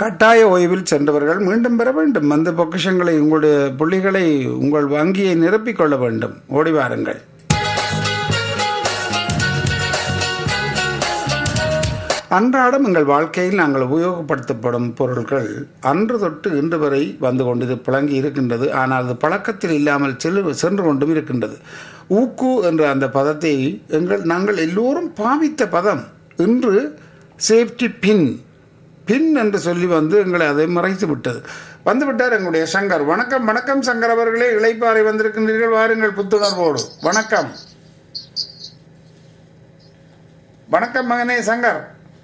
கட்டாய ஓய்வில் சென்றவர்கள் மீண்டும் பெற வேண்டும் அந்த பொக்கிஷங்களை உங்களுடைய புள்ளிகளை உங்கள் வங்கியை நிரப்பிக் கொள்ள வேண்டும் ஓடி வாருங்கள் அன்றாடம் எங்கள் வாழ்க்கையில் நாங்கள் உபயோகப்படுத்தப்படும் பொருட்கள் அன்று தொட்டு இன்று வரை வந்து கொண்டு இது புழங்கி இருக்கின்றது ஆனால் அது பழக்கத்தில் இல்லாமல் செல்லு சென்று கொண்டும் இருக்கின்றது ஊக்கு என்ற அந்த பதத்தை எங்கள் நாங்கள் எல்லோரும் பாவித்த பதம் இன்று சேஃப்டி பின் பின் என்று சொல்லி வந்து எங்களை அதை மறைத்து விட்டது வந்து விட்டார் எங்களுடைய சங்கர் வணக்கம் வணக்கம் சங்கர் அவர்களே இளைப்பாறை வந்திருக்கின்றீர்கள் வாருங்கள் புத்துணர்வோடு வணக்கம் வணக்கம் மகனே சங்கர்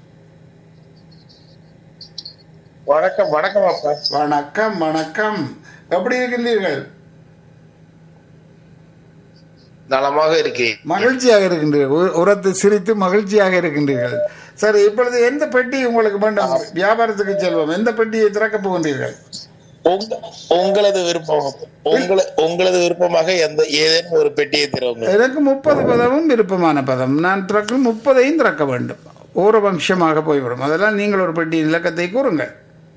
வணக்கம் வணக்கம் அப்பா வணக்கம் வணக்கம் எப்படி இருக்கின்றீர்கள் நலமாக இருக்கிறேன் மகிழ்ச்சியாக இருக்கின்றீர்கள் உ- உரத்து சிரித்து மகிழ்ச்சியாக இருக்கின்றீர்கள் சரி இப்பொழுது எந்த பெட்டி உங்களுக்கு வேண்டும் வியாபாரத்துக்கு செல்வோம் எந்த பெட்டியை திறக்கப் போகின்றீர்கள் உங்க உங்களது விருப்பம் உங்கள உங்களது விருப்பமாக எந்த ஏதேனும் ஒரு பெட்டியை தருவாங்க எனக்கு முப்பது பதமும் விருப்பமான பதம் நான் திறக்கும் முப்பதையும் திறக்க வேண்டும் ஒரு வம்சமாக போய்விடும் அதெல்லாம் நீங்கள் ஒரு பெட்டியின் இலக்கத்தை கூறுங்கள்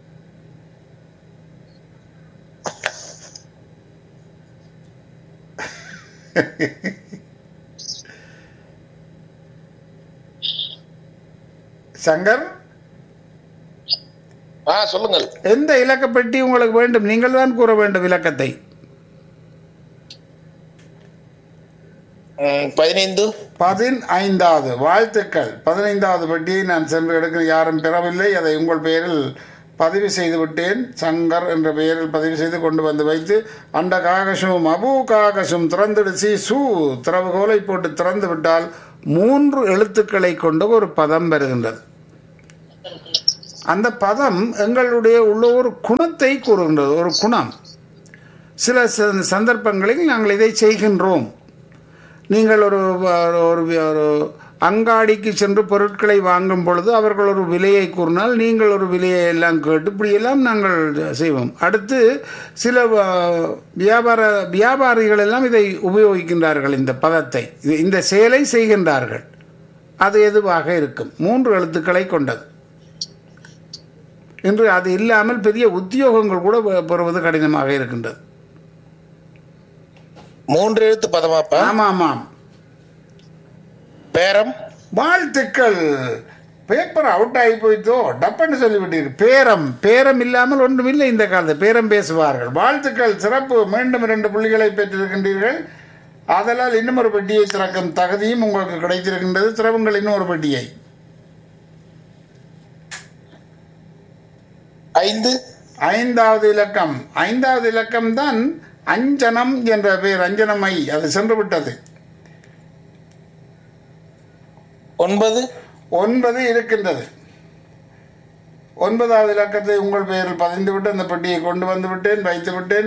சங்கர் ஆ சொல்லுங்கள் எந்த இலக்க பெட்டி உங்களுக்கு வேண்டும் நீங்கள் தான் கூற வேண்டும் இலக்கத்தை ம், பதினைந்து பதினைந்தாவது வாழ்த்துக்கள் பதினைந்தாவது பெட்டியை நான் சென்று எடுக்க யாரும் பெறவில்லை அதை உங்கள் பெயரில் பதிவு செய்து விட்டேன் சங்கர் என்ற பெயரில் பதிவு செய்து கொண்டு வந்து வைத்து அண்ட காகசும் அபு காகசும் திறந்துடுச்சு சூ திறவுகோலை போட்டு திறந்து விட்டால் மூன்று எழுத்துக்களை கொண்ட ஒரு பதம் வருகின்றது அந்த பதம் எங்களுடைய உள்ள ஒரு குணத்தை கூறுகின்றது ஒரு குணம் சில ச- சந்தர்ப்பங்களில் நாங்கள் இதை செய்கின்றோம் நீங்கள் ஒரு ஒரு ஒரு அங்காடிக்கு சென்று பொருட்களை வாங்கும் பொழுது அவர்கள் ஒரு விலையை கூறினால் நீங்கள் ஒரு விலையை எல்லாம் கேட்டு இப்படியெல்லாம் நாங்கள் செய்வோம் அடுத்து சில வ- வியாபார வியாபாரிகள் எல்லாம் இதை உபயோகிக்கின்றார்கள் இந்த பதத்தை இது- இந்த செயலை செய்கின்றார்கள் அது எதுவாக இருக்கும் மூன்று எழுத்துக்களை கொண்டது இன்று அது இல்லாமல் பெரிய உத்தியோகங்கள் கூட பெ- பெறுவது கடினமாக இருக்கின்றது மூன்று எழுத்து பதமாப்பா ஆமாம் ஆமாம் பேரம் வாழ்த்துக்கள் பேப்பர் அவுட் ஆகி போயிட்டோ டப்புன்னு சொல்லிவிட்டீர்கள் பேரம் பேரம் இல்லாமல் ஒன்றுமில்லை இந்த காலத்தில் பேரம் பேசுவார்கள் வாழ்த்துக்கள் சிறப்பு மீண்டும் இரண்டு புள்ளிகளை பெற்றிருக்கின்றீர்கள் ஆதலால் இன்னும் ஒரு பெட்டியை திறக்கும் தகுதியும் உங்களுக்கு கிடைத்திருக்கின்றது திறவுங்கள் இன்னும் ஒரு பெட்டியை ஐந்து ஐந்தாவது இலக்கம் ஐந்தாவது இலக்கம் தான் அஞ்சனம் என்ற பெயர் அஞ்சனமை அது சென்று விட்டது ஒன்பது ஒன்பது இருக்கின்றது ஒன்பதாவது இலக்கத்தை உங்கள் பெயரில் பதிந்து விட்டு அந்த பெட்டியை கொண்டு வந்து விட்டேன் வைத்து விட்டேன்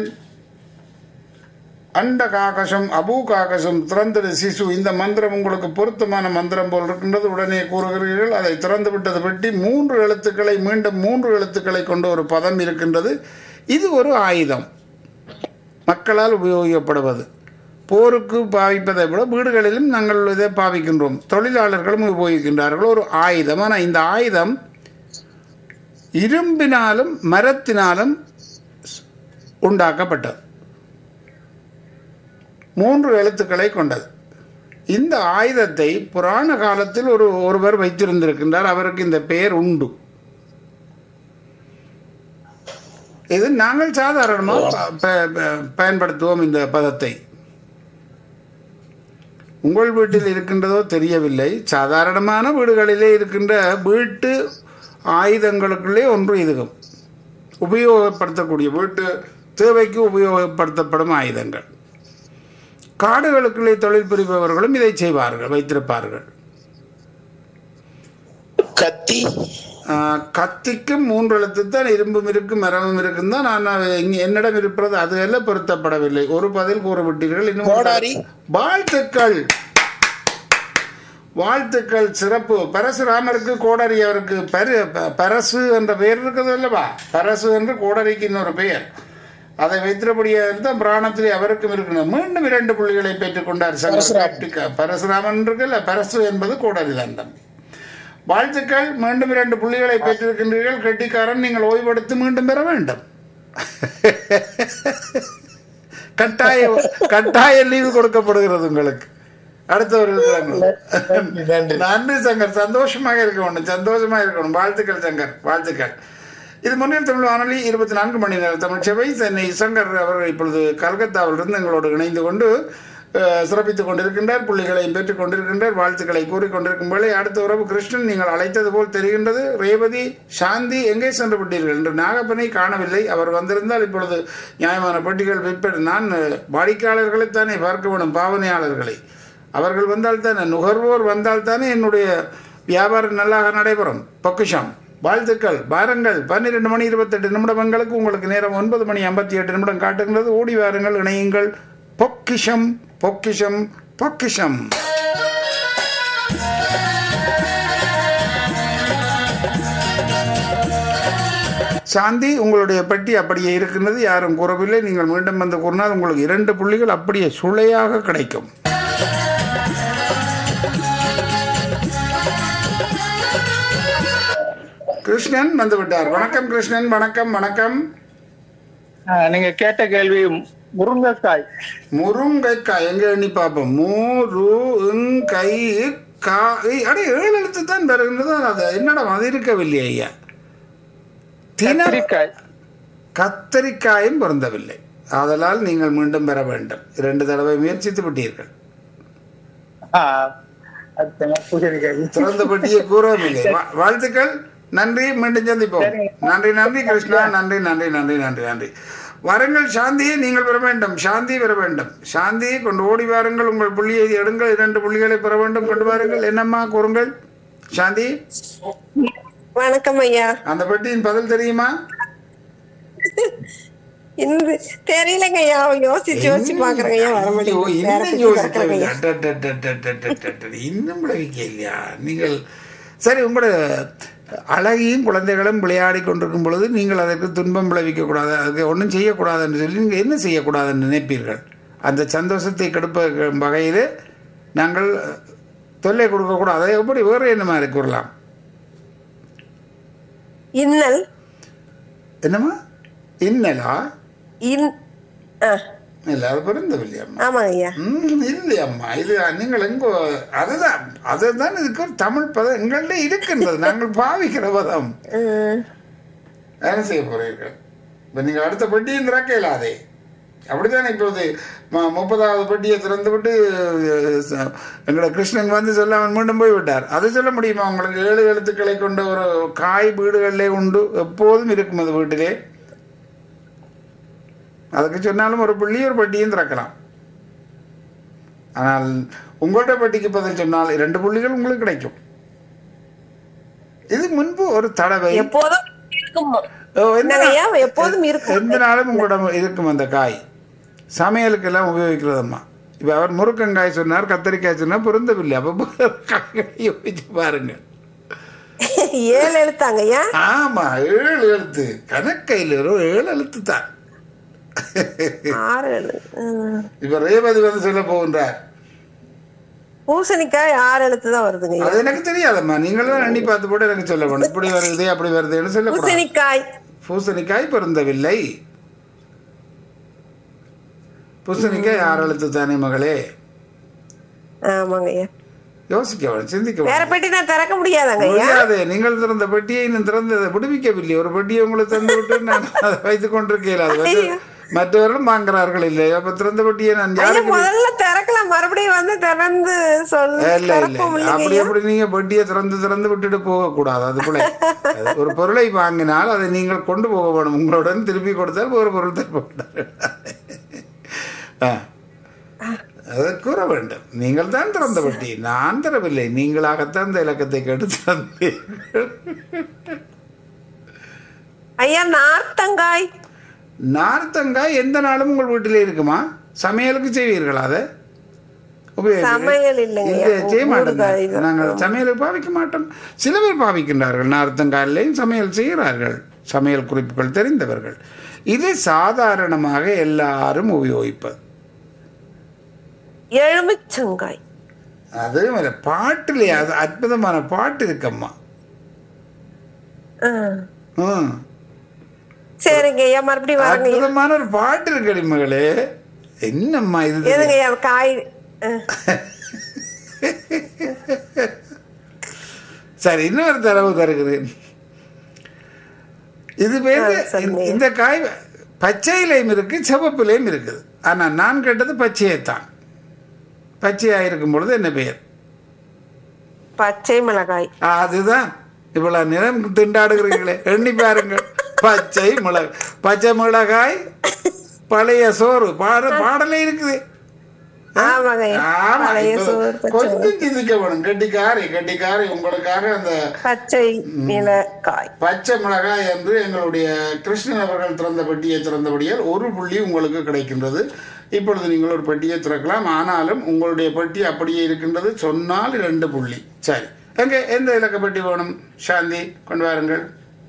அண்ட காகசம் அபு காகசம் திறந்திடு சிசு இந்த மந்திரம் உங்களுக்கு பொருத்தமான மந்திரம் போல் இருக்கின்றது உடனே கூறுகிறீர்கள் அதை திறந்து விட்டது பெட்டி மூன்று எழுத்துக்களை மீண்டும் மூன்று எழுத்துக்களை கொண்ட ஒரு பதம் இருக்கின்றது இது ஒரு ஆயுதம் மக்களால் உபயோகிக்கப்படுவது போருக்கு பாவிப்பதை விட வீடுகளிலும் நாங்கள் இதை பாவிக்கின்றோம் தொழிலாளர்களும் உபயோகிக்கின்றார்கள் ஒரு ஆயுதம் ஆனால் இந்த ஆயுதம் இரும்பினாலும் மரத்தினாலும் உண்டாக்கப்பட்டது மூன்று எழுத்துக்களை கொண்டது இந்த ஆயுதத்தை புராண காலத்தில் ஒரு ஒருவர் வைத்திருந்திருக்கின்றார் அவருக்கு இந்த பெயர் உண்டு இது நாங்கள் சாதாரணமாக ப- ப- ப- பயன்படுத்துவோம் இந்த பதத்தை உங்கள் வீட்டில் இருக்கின்றதோ தெரியவில்லை சாதாரணமான வீடுகளிலே இருக்கின்ற வீட்டு ஆயுதங்களுக்குள்ளே ஒன்று இதுகும் உபயோகப்படுத்தக்கூடிய வீட்டு தேவைக்கு உபயோகப்படுத்தப்படும் ஆயுதங்கள் காடுகளுக்குள்ளே தொழில் புரிபவர்களும் இதை செய்வார்கள் வைத்திருப்பார்கள் கத்தி ஆஹ், கத்திக்கும் மூன்று எழுத்து தான் இரும்பும் இருக்கும் மரமும் இருக்கும் தான் நான் இங்க என்னிடம் இருப்பது அது எல்லாம் பொருத்தப்படவில்லை ஒரு பதில் கூறவிட்டீர்கள் இன்னும் ஒரு கோடாரி. வாழ்த்துக்கள் வாழ்த்துக்கள் சிறப்பு பரசுராமருக்கு கோடரி அவருக்கு பரு ப- பரசு என்ற பெயர் இருக்குது அல்லவா பரசு என்று கோடரிக்கு இன்னொரு பெயர் அதை வைத்திருப்படியாக தான் பிராணத்திலே அவருக்கும் இருக்கணும் மீண்டும் இரண்டு புள்ளிகளை பெற்றுக் கொண்டார் சங்கர் பரசுராமன். கார்த்திகா. பரசுராமன் இருக்குல்ல பரசு என்பது கோடரி தான் தம்பி வாழ்த்துக்கள் மீண்டும் இரண்டு புள்ளிகளை பெற்றிருக்கின்றீர்கள் கெட்டிக்காரன் நீங்கள் ஓய்வெடுத்து மீண்டும் பெற வேண்டும் கட்டாய கட்டாய லீவு கொடுக்கப்படுகிறது உங்களுக்கு அடுத்தவர்கள் நன்றி, நன்றி நன்றி சங்கர் சந்தோஷமாக இருக்கணும் சந்தோஷமாக இருக்கணும் வாழ்த்துக்கள் சங்கர் வாழ்த்துக்கள் இது முன்னில் தமிழ் வானொலி இருபத்தி நான்கு மணி நேரம் தமிழ் சேவை சென்னை சங்கர் அவர்கள் இப்பொழுது கல்கத்தாவிலிருந்து எங்களோடு இணைந்து கொண்டு அஹ், சிறப்பித்துக் கொண்டிருக்கின்றார் புள்ளிகளையும் பெற்றுக் கொண்டிருக்கின்றார் வாழ்த்துக்களை கூறிக்கொண்டிருக்கும் வேளை அடுத்த உறவு கிருஷ்ணன் நீங்கள் அழைத்தது போல் தெரிகின்றது ரேவதி சாந்தி எங்கே சென்று விட்டீர்கள் என்று நாகப்பனை காணவில்லை அவர் வந்திருந்தால் இப்பொழுது நியாயமான பெட்டிகள் விற்பனை நான் அஹ், வாடிக்கையாளர்களைத்தானே பார்க்க வேண்டும் பாவனையாளர்களை அவர்கள் வந்தால் தானே நுகர்வோர் வந்தால் தானே என்னுடைய வியாபாரம் நல்லாக நடைபெறும் பொக்கிஷம் வாழ்த்துக்கள் பாருங்கள் பன்னிரெண்டு மணி இருபத்தெட்டு நிமிடங்களுக்கு உங்களுக்கு நேரம் ஒன்பது மணி ஐம்பத்தி எட்டு நிமிடம் காட்டுகிறது ஓடி வாருங்கள் இணையுங்கள் பொக்கிஷம் பொக்கிஷம் பொக்கிஷம் சாந்தி உங்களுடைய பெட்டி அப்படியே இருக்கின்றது யாரும் கூறவில்லை நீங்கள் மீண்டும் வந்து கூறினால் உங்களுக்கு இரண்டு புள்ளிகள் அப்படியே சுளையாக கிடைக்கும் கிருஷ்ணன் வந்து விட்டார் வணக்கம் கிருஷ்ணன் வணக்கம் வணக்கம் ஆஹ் நீங்க கேட்ட கேள்வி முருங்கைக்காய் முருங்கைக்காய் எங்க எண்ணி பார்ப்போம் மூரு கை கா அடே ஏழு எழுத்து தான் வருகின்றது அது என்னடா அது இருக்கவில்லை ஐயா தின கத்திரிக்காய் கத்தரிக்காயும் பொருந்தவில்லை ஆதலால் நீங்கள் மீண்டும் பெற வேண்டும் இரண்டு தடவை முயற்சித்து விட்டீர்கள் ஆஹ் அடுத்தது பூசணிக்காய் திறந்த பட்டியை கூறவில்லை வா- வாழ்த்துக்கள் நன்றி மீண்டும் சந்திப்போம் நன்றி நன்றி கிருஷ்ணா நன்றி நன்றி நன்றி நன்றி நன்றி வாருங்கள் சாந்தியை நீங்கள் பெற வேண்டும் சாந்தி பெற வேண்டும் சாந்தியை கொண்டு ஓடி வாருங்கள் உங்கள் புள்ளியை எடுங்கள் இரண்டு புள்ளிகளை பெற வேண்டும் கொண்டு வாருங்கள் என்னம்மா கூறுங்கள் சாந்தி வணக்கம் ஐயா அந்த பெட்டியின் பதில் தெரியுமா இந்த தெரியலங்க ஐயா யோசிச்சு யோசிச்சு பாக்குறேங்க ஐயா வர ஐயோ, முடியும் வேற இன்னும் பெட்டி யோசிக்கவில்லை. திறக்கறேங்க ஐயா. அடடடடடடடடட. இன்னும் விளைவிக்க இல்லையா நீங்கள் சரி உங்களோட அழகியும் குழந்தைகளும் விளையாடி கொண்டிருக்கும் பொழுது நீங்கள் அதற்கு துன்பம் விளைவிக்க கூடாது அதுக்கு ஒன்றும் செய்யக்கூடாது என்று சொல்லி நீங்கள் என்ன செய்யக்கூடாது என்று நினைப்பீர்கள் அந்த சந்தோஷத்தை கெடுப்ப வகையில் நாங்கள் தொல்லை கொடுக்கக்கூடாது அதை எப்படி வேறு என்ன மாதிரி கூறலாம் இன்னல் என்னம்மா இன்னலா இன் ஆ, இல்லை அது பொருந்தவில்லையம்மா ஆமாங்க ஐயா ம், இல்லையம்மா இது நீங்கள் எங்கோ அதுதான் அதுதான் இதுக்கு ஒரு தமிழ் பதம் எங்கள்கிட்ட இருக்கின்றது நாங்கள் பாவிக்கிற பதம் ம், என்ன செய்ய போறீர்கள் இப்போ நீங்கள் அடுத்த பெட்டியும் திறக்க இயலாதே அப்படித்தானே இப்போது ம- முப்பதாவது பெட்டியை திறந்து விட்டு அஹ், ச- எங்களோட கிருஷ்ணன் வந்து சொல்ல அவன் மீண்டும் போய் விட்டார் அது சொல்ல முடியுமா உங்களுக்கு ஏழு எழுத்துக்களை கொண்ட ஒரு காய் வீடுகளிலே உண்டு எப்போதும் இருக்கும் அது வீட்டிலே அதுக்கு சொன்னாலும் ஒரு புள்ளி ஒரு பெட்டியும் திறக்கலாம் ஆனால் உங்கள்ட்ட பெட்டிக்கு பதில் சொன்னால் இரண்டு புள்ளிகள் உங்களுக்கு கிடைக்கும் இது முன்பு ஒரு தடவை எப்போதும் இருக்கும் ஓ, எந்த என்னங்க ஐயா நா- எப்போதும் இருக்கும் எந்த நாளும் உங்களிடம் இருக்கும் அந்த காய் சமையலுக்கெல்லாம் உபயோகிக்கிறதம்மா இப்போ அவர் முருக்கங்காய் சொன்னார் கத்தரிக்காய் சொன்னார் பொருந்தவில்லை அப்போ காய்களை யோசிச்சு பாருங்க ஏழு எழுத்தாங்க ஐயா ஆமா ஏழு எழுத்து கணக்கையில் ஒரு ஏழு எழுத்து தான் ஆறு எழு ம். இப்ப ரேவதி வந்து சொல்ல போகின்றார் பூசணிக்காய் ஆறு எழுத்து தான் வருதுங்க ஐயா அது எனக்கு தெரியாதம்மா நீங்கள் தான் எண்ணி பார்த்து போட்டு எனக்கு சொல்ல வேணும் இப்படி வருது அப்படி வருதுன்னு சொல்லக்கூடாது பூசணிக்காய் பூசணிக்காய் பொருந்தவில்லை பூசணிக்காய் ஆறு எழுத்து தானே மகளே ஆமாங்க ஐயா யோசிக்க வேணும் சிந்திக்க வேற வேணும் பெட்டி நான் திறக்க முடியாதாங்க ஐயா முடியாது நீங்கள் திறந்த பெட்டியை இன்னும் திறந்ததை விடுவிக்கவில்லை ஒரு பெட்டியை உங்களுக்கு தந்து விட்டு நான் அதை வைத்துக் கொண்டிருக்கேன் அது வந்து ஐயோ. மற்றவர்களும் வாங்குறார்கள் இல்லை அப்ப திறந்த பெட்டியை நான் ஐயா யாருக்கு முதல்ல திறக்கலாம் மறுபடியும் வந்து திறந்து சொல்லு இல்ல இல்ல திறப்போம் இல்ல. இல்லைங்க அப்படி ஐயா அப்படி நீங்க பெட்டியை திறந்து திறந்து விட்டுட்டு போக கூடாது அது பிள்ளை அது ஒரு பொருளை வாங்கினால் அதை நீங்கள் கொண்டு போக வேணும் உங்களுடன் திருப்பி கொடுத்தால் ஒரு பொருள் தரப்பட்டார் அதை கூற வேண்டும் நீங்கள் தான் திறந்த பெட்டி நான் தரவில்லை நீங்களாகத்தான் இந்த இலக்கத்தை கேட்டு திறந்தீர்கள் ஐயா நார்த்தங்காய் நார்த்தங்காய் எந்த நாளும் உங்கள் வீட்டிலே இருக்குமா சமையலுக்கு செய்வீர்களா அதை உபயோகிப்பீர்கள்? சமையல் இல்லைங்க இல்ல, செய்ய மாட்டோம் ஊறுகாய் தான். நாங்கள் சமையலுக்கு பாவிக்க மாட்டோம் சில பேர் பாவிக்கின்றார்கள் நார்த்தங்காயிலையும் சமையல் செய்கிறார்கள் சமையல் குறிப்புகள் தெரிந்தவர்கள் இது சாதாரணமாக எல்லாரும் உபயோகிப்பது எலுமிச்சங்காய் அது ஒரு பாட்டிலே அது அற்புதமான பாட்டு இருக்கம்மா ஆ. ம். சரிங்க ஐயா மறுபடியும் வரங்க ஐயா அற்புதமான ஒரு பாட்டு இருக்கு மகளே என்னம்மா இது எதுங்க ஐயா காய் ஆ. சரி இன்னொரு தரவு தருகிறேன் இது பேரு ஆ, சொல்லுங்க. இந்த காய் பச்சையிலையும் இருக்கு சிவப்புலையும் இருக்குது ஆனா நான் கேட்டது பச்சையைத்தான் பச்சையா இருக்கும் பொழுது என்ன பெயர் பச்சை மிளகாய் அதுதான் இவ்வளவு நிறம் திண்டாடுகிறீங்களே எண்ணி பாருங்கள் பச்சை மிளகாய் பச்சை மிளகாய் பழைய சோறு பாட பாடலே இருக்குது ஆமாங்க ஐயா ஆமா, பழைய இப்ப சோறு பச்சை கொஞ்சம் சிந்திக்க வேணும் கெட்டிக்காரி கெட்டிக்காரி உங்களுக்காக அந்த பச்சை மிளகாய் பச்சை மிளகாய் என்று எங்களுடைய கிருஷ்ணன் அவர்கள் திறந்த பெட்டியை திறந்தபடியால் ஒரு புள்ளி உங்களுக்கு கிடைக்கின்றது இப்பொழுது நீங்கள் ஒரு பெட்டியை திறக்கலாம் ஆனாலும் உங்களுடைய பெட்டி அப்படியே இருக்கின்றது சொன்னால் இரண்டு புள்ளி சரி எங்க எந்த இலக்க பெட்டி வேணும் சாந்தி கொண்டு வாருங்கள்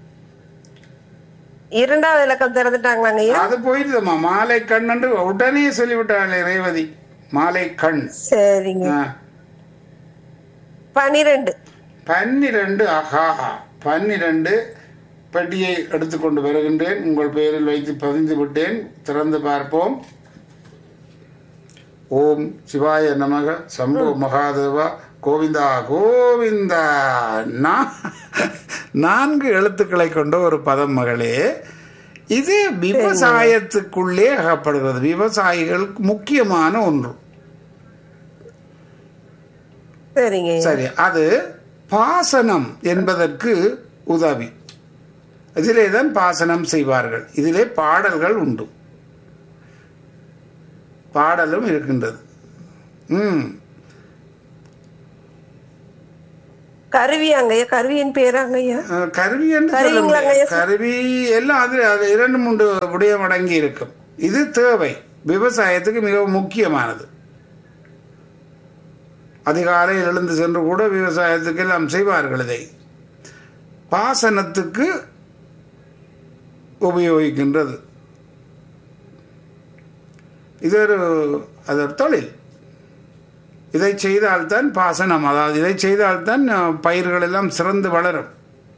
இரண்டாவது இலக்கம் திறந்துட்டாங்களாங்க ஐயா அது போயிடுதம்மா மாலை கண் என்று உடனே சொல்லிவிட்டாளே ரேவதி மாலை கண் சரிங்க ஆ. பனிரெண்டு பன்னிரண்டு ஆஹா பன்னிரண்டு பெட்டியை எடுத்துக்கொண்டு வருகின்றேன் உங்கள் பெயரில் வைத்து பதிந்து விட்டேன் திறந்து பார்ப்போம் ஓம் சிவாய நமக சம்போ மகாதேவா கோவிந்தா கோவிந்தா நா- நான்கு எழுத்துக்களை கொண்ட ஒரு பதம் மகளே இது விவசாயத்துக்குள்ளே அகப்படுகிறது விவசாயிகளுக்கு முக்கியமான ஒன்று சரிங்க ஐயா சரி அது பாசனம் என்பதற்கு உதவி இதிலே தான் பாசனம் செய்வார்கள் இதிலே பாடல்கள் உண்டு பாடலும் இருக்கின்றது ம் கருவியாங்க ஐயா கருவியின் பேராங்க ஐயா அஹ், கருவி என்று சொல்ல கருவிங்களாங்க முடியாது. ஐயா? கருவி எல்லாம் அது அது இரண்டு மூன்று விடயம் அடங்கி இருக்கும் இது தேவை விவசாயத்துக்கு மிகவும் முக்கியமானது அதிகாலையில் எழுந்து சென்று கூட விவசாயத்துக்கு எல்லாம் செய்வார்கள் இதை பாசனத்துக்கு உபயோகிக்கின்றது இது ஒரு அது ஒரு தொழில் இதை செய்தால்தான் பாசனம் அதாவது இதை செய்தால்தான் அஹ், பயிர்கள் எல்லாம் சிறந்து வளரும்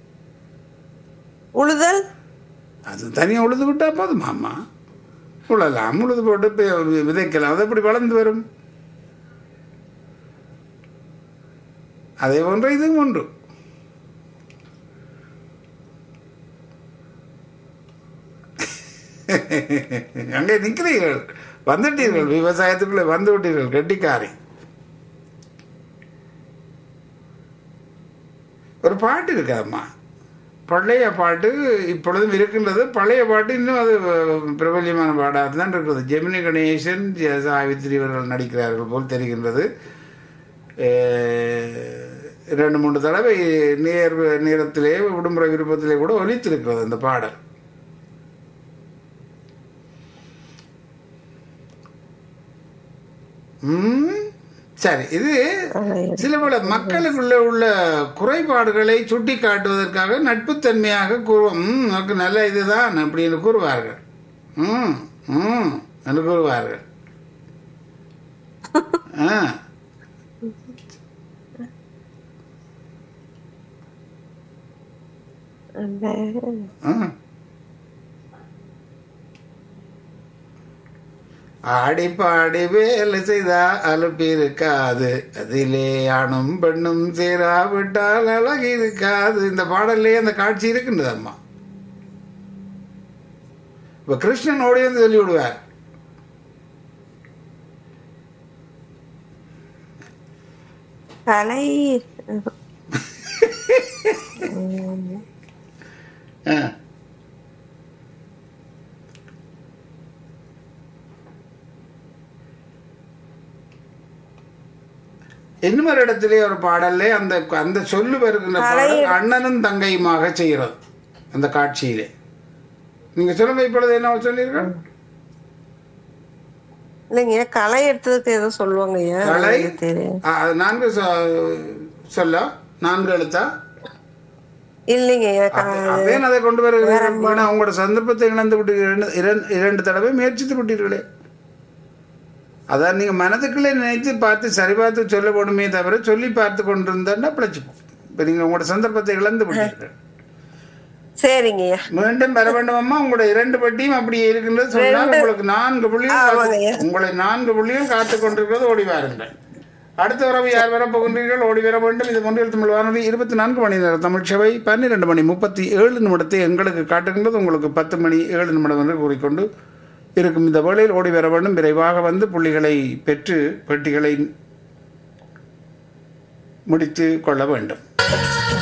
உழுதல் அது தனியாக உழுது விட்டா போதும் அம்மா உழலாம் உழுது போட்டு பி- விதைக்கலாம் அது எப்படி வளர்ந்து வரும் அதே போன்ற இதுவும் உண்டு அங்கே நிற்கிறீர்கள் வந்துட்டீர்கள் விவசாயத்துக்குள்ளே வந்து விட்டீர்கள் கெட்டிக்காரி ஒரு பாட்டு இருக்காம்மா பழைய பாட்டு இப்பொழுதும் இருக்கின்றது பழைய பாட்டு இன்னும் அது அஹ், பிரபல்யமான பாடாக தான் இருக்குது ஜெமினி கணேசன் ஜெ- சாவித்திரி இவர்கள் நடிக்கிறார்கள் போல் தெரிகின்றது அஹ், ரெண்டு மூன்று தடவை நேர் நேரத்திலே விடுமுறை விருப்பத்திலே கூட ஒலித்திருக்கிறது அந்த பாடல் ம் சரி இது சில பல மக்களுக்குள்ள உள்ள குறைபாடுகளை சுட்டி காட்டுவதற்காக நட்புத்தன்மையாக கூறுவோம் "ம், உனக்கு நல்ல இதுதான் அப்படின்னு கூறுவார்கள் ம் ம் என்று கூறுவார்கள் ஆ ஆ. ஆடி பாடி வேலை செய்தா அலுப்பு இருக்காது அதிலே ஆணும் பெண்ணும் சேராவிட்டால் அழகு இருக்காது இந்த பாடல்லே அந்த காட்சி இருக்கின்றது அம்மா இப்ப கிருஷ்ணன் ஓடி வந்து சொல்லி விடுவார் கலை ஆ. இன்னும் ஒரு இடத்திலே ஒரு பாடல்லே அந்த அந்த சொல்லு வருகின்ற பாடல் அண்ணனும் தங்கையுமாக செய்கிறது அந்த காட்சியிலே நீங்க சொல்லுங்க இப்பொழுது என்ன சொல்லியிருக்கேன் இல்லைங்க களை எடுத்ததுக்கு ஏதோ சொல்லுவாங்க ஐயா களை எனக்கு தெரியும் ஆ, அது நான்கு சொ- சொல்ல நான்கு எழுத்தா இல்லைங்க ஐயா க- அதே அதை கொண்டு வருகிறேன் ஏன்னா உங்களோட சந்தர்ப்பத்தை இழந்து விட்டீர்கள் இரண்டு இரண்டு தடவை முயற்சித்து விட்டீர்களே அதான் நீங்க மனதுக்குள்ளே நினைத்து பார்த்து சரி பார்த்து சொல்ல போடுமே தவிர சொல்லி பார்த்து கொண்டிருந்தா பிழைச்சுப்போம் இப்போ நீங்க உங்களோட சந்தர்ப்பத்தை இழந்து விட்டீர்கள் சரிங்கய்யா மீண்டும் பெற வேண்டுமம்மா உங்களுடைய இரண்டு பெட்டியும் அப்படியே இருக்கின்றது சொன்னால் ரெண்டு. உங்களுக்கு நான்கு புள்ளிகள் ஆமாங்கய்யா. காத்து- உங்களை நான்கு புள்ளிகள் காத்து கொண்டிருக்கிறது ஓடி வாருங்கள் அடுத்த உறவு யார் வர போகின்றீர்கள் ஓடி வர வேண்டும் இது ஒன்றில் தமிழ் வானொலி இருபத்தி நான்கு மணி நேரம் தமிழ் சேவை பன்னிரெண்டு மணி முப்பத்தி ஏழு நிமிடத்தை எங்களுக்கு காட்டுகின்றது உங்களுக்கு பத்து மணி ஏழு நிமிடம் என்று கூறிக்கொண்டு இருக்கும் இந்த வேளையில் ஓடி வர வேண்டும் விரைவாக வந்து புள்ளிகளை பெற்று பெட்டிகளை முடித்து கொள்ள வேண்டும்